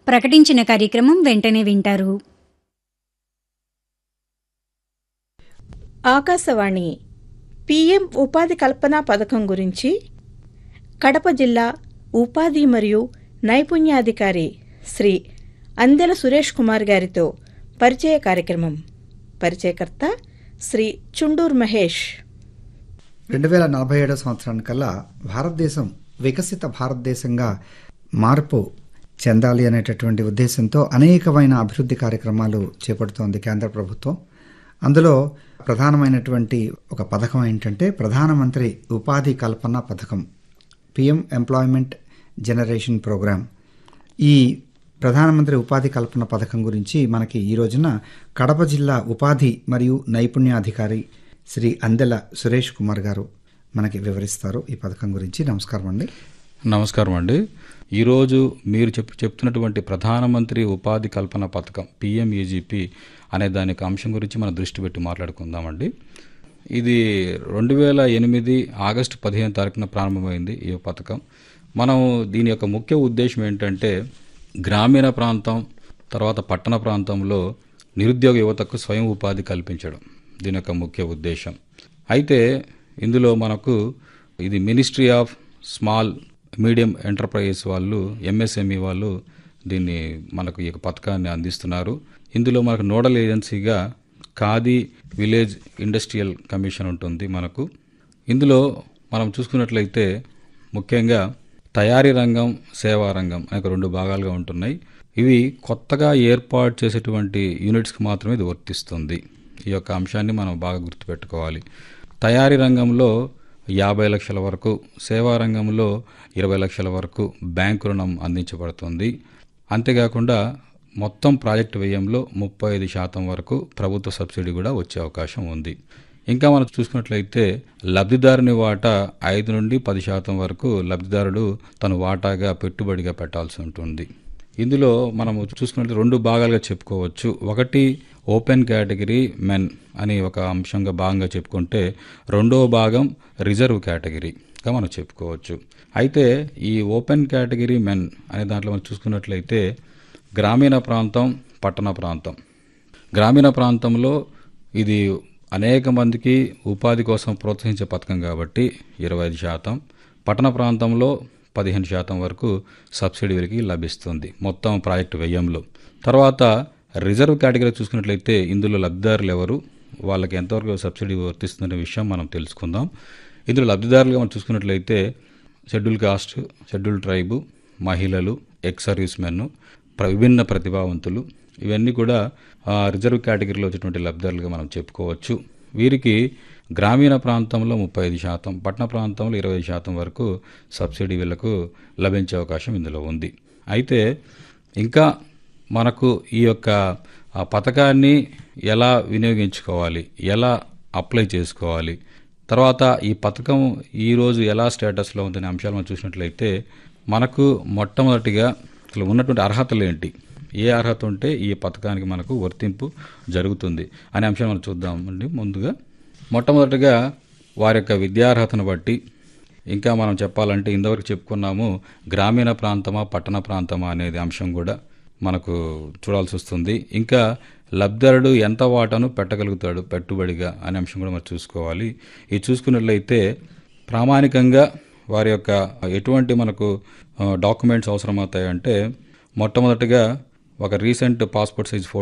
ప్రకటించిన కార్యక్రమం వెంటనే వింటారు ఆకాశవాణి పీఎం ఉపాధి కల్పన పథకం గురించి కడప జిల్లా ఉపాధి మరియు నైపుణ్యాధికారి శ్రీ అందెల సురేష్ కుమార్ గారితో పరిచయ కార్యక్రమం పరిచయకర్త శ్రీ చుండూర్ మహేష్ రెండు వేల నలభై ఏడో సంవత్సరానికల్లా భారతదేశం వికసిత భారతదేశంగా మార్పు చెందాలి అనేటటువంటి ఉద్దేశంతో అనేకమైన అభివృద్ధి కార్యక్రమాలు చేపడుతోంది కేంద్ర ప్రభుత్వం అందులో ప్రధానమైనటువంటి ఒక పథకం ఏంటంటే ప్రధానమంత్రి ఉపాధి కల్పన పథకం పిఎం ఎంప్లాయ్మెంట్ జనరేషన్ ప్రోగ్రామ్ ఈ ప్రధానమంత్రి ఉపాధి కల్పన పథకం గురించి మనకి ఈ రోజున కడప జిల్లా ఉపాధి మరియు నైపుణ్యాధికారి శ్రీ అందెల సురేష్ కుమార్ గారు మనకి వివరిస్తారు ఈ పథకం గురించి నమస్కారం అండి నమస్కారం అండి ఈరోజు మీరు చెప్ చెప్తున్నటువంటి ప్రధానమంత్రి ఉపాధి కల్పన పథకం పిఎంఈజీపీ అనే దాని యొక్క అంశం గురించి మనం దృష్టి పెట్టి మాట్లాడుకుందామండి ఇది రెండు వేల ఎనిమిది ఆగస్టు పదిహేను తారీఖున ప్రారంభమైంది ఈ పథకం మనం దీని యొక్క ముఖ్య ఉద్దేశం ఏంటంటే గ్రామీణ ప్రాంతం తర్వాత పట్టణ ప్రాంతంలో నిరుద్యోగ యువతకు స్వయం ఉపాధి కల్పించడం దీని యొక్క ముఖ్య ఉద్దేశం అయితే ఇందులో మనకు ఇది ministry of small medium enterprises వాళ్ళు ఎంఎస్ఎంఈ వాళ్ళు దీన్ని మనకు ఈ యొక్క పథకాన్ని అందిస్తున్నారు ఇందులో మనకు నోడల్ ఏజెన్సీగా ఖాదీ విలేజ్ ఇండస్ట్రియల్ కమిషన్ ఉంటుంది మనకు ఇందులో మనం చూసుకున్నట్లయితే ముఖ్యంగా తయారీ రంగం సేవా రంగం అనే రెండు భాగాలుగా ఉంటున్నాయి ఇవి కొత్తగా ఏర్పాటు చేసేటువంటి యూనిట్స్కి మాత్రమే ఇది వర్తిస్తుంది ఈ యొక్క అంశాన్ని మనం బాగా గుర్తుపెట్టుకోవాలి తయారీ రంగంలో యాభై లక్షల వరకు సేవా రంగంలో ఇరవై లక్షల వరకు బ్యాంకు రుణం అందించబడుతుంది అంతేకాకుండా మొత్తం ప్రాజెక్టు వ్యయంలో ముప్పై ఐదు శాతం వరకు ప్రభుత్వ సబ్సిడీ కూడా వచ్చే అవకాశం ఉంది ఇంకా మనం చూసుకున్నట్లయితే లబ్ధిదారుని వాటా ఐదు నుండి పది శాతం వరకు లబ్ధిదారుడు తన వాటాగా పెట్టుబడిగా పెట్టాల్సి ఉంటుంది ఇందులో మనము చూసుకున్నట్లయితే రెండు భాగాలుగా చెప్పుకోవచ్చు ఒకటి ఓపెన్ కేటగిరీ మెన్ అని ఒక అంశంగా భాగంగా చెప్పుకుంటే రెండవ భాగం రిజర్వ్ కేటగిరీగా మనం చెప్పుకోవచ్చు అయితే ఈ ఓపెన్ కేటగిరీ మెన్ అనే దాంట్లో మనం చూసుకున్నట్లయితే గ్రామీణ ప్రాంతం పట్టణ ప్రాంతం గ్రామీణ ప్రాంతంలో ఇది అనేక మందికి ఉపాధి కోసం ప్రోత్సహించే పథకం కాబట్టి ఇరవై ఐదు శాతం పట్టణ ప్రాంతంలో పదిహేను శాతం వరకు సబ్సిడీ వీరికి లభిస్తుంది మొత్తం ప్రాజెక్టు వ్యయంలో తర్వాత రిజర్వ్ కేటగిరీ చూసుకున్నట్లయితే ఇందులో లబ్ధిదారులు ఎవరు వాళ్ళకి ఎంతవరకు సబ్సిడీ వర్తిస్తుందనే విషయం మనం తెలుసుకుందాం ఇందులో లబ్ధిదారులుగా మనం చూసుకున్నట్లయితే షెడ్యూల్ కాస్ట్ షెడ్యూల్ ట్రైబు మహిళలు ఎక్స్ సర్వీస్ మెన్ విభిన్న ప్రతిభావంతులు ఇవన్నీ కూడా ఆ, రిజర్వ్ కేటగిరీలో వచ్చేటువంటి లబ్ధిదారులుగా మనం చెప్పుకోవచ్చు వీరికి గ్రామీణ ప్రాంతంలో ముప్పై ఐదు శాతం పట్టణ ప్రాంతంలో ఇరవై శాతం వరకు సబ్సిడీ వీళ్ళకు లభించే అవకాశం ఇందులో ఉంది అయితే ఇంకా మనకు ఈ యొక్క ఆ పథకాన్ని ఎలా వినియోగించుకోవాలి ఎలా అప్లై చేసుకోవాలి తర్వాత ఈ పథకం ఈరోజు ఎలా స్టేటస్లో ఉందనే అంశాలు మనం చూసినట్లయితే మనకు మొట్టమొదటిగా అసలు ఉన్నటువంటి అర్హతలు ఏంటి ఏ అర్హత ఉంటే ఈ పథకానికి మనకు వర్తింపు జరుగుతుంది అనే అంశాన్ని మనం చూద్దామండి ముందుగా మొట్టమొదటిగా వారి యొక్క విద్యార్హతను బట్టి ఇంకా మనం చెప్పాలంటే ఇంతవరకు చెప్పుకున్నాము గ్రామీణ ప్రాంతమా పట్టణ ప్రాంతమా అనేది అంశం కూడా మనకు చూడాల్సి వస్తుంది ఇంకా లబ్ధిదారుడు ఎంత వాటాను పెట్టగలుగుతాడు పెట్టుబడిగా అనే అంశం కూడా మనం చూసుకోవాలి ఇది చూసుకున్నట్లయితే ప్రామాణికంగా వారి యొక్క ఎటువంటి మనకు డాక్యుమెంట్స్ అవసరమవుతాయంటే మొట్టమొదటిగా ఒక రీసెంట్ పాస్పోర్ట్ సైజ్ ఫోటో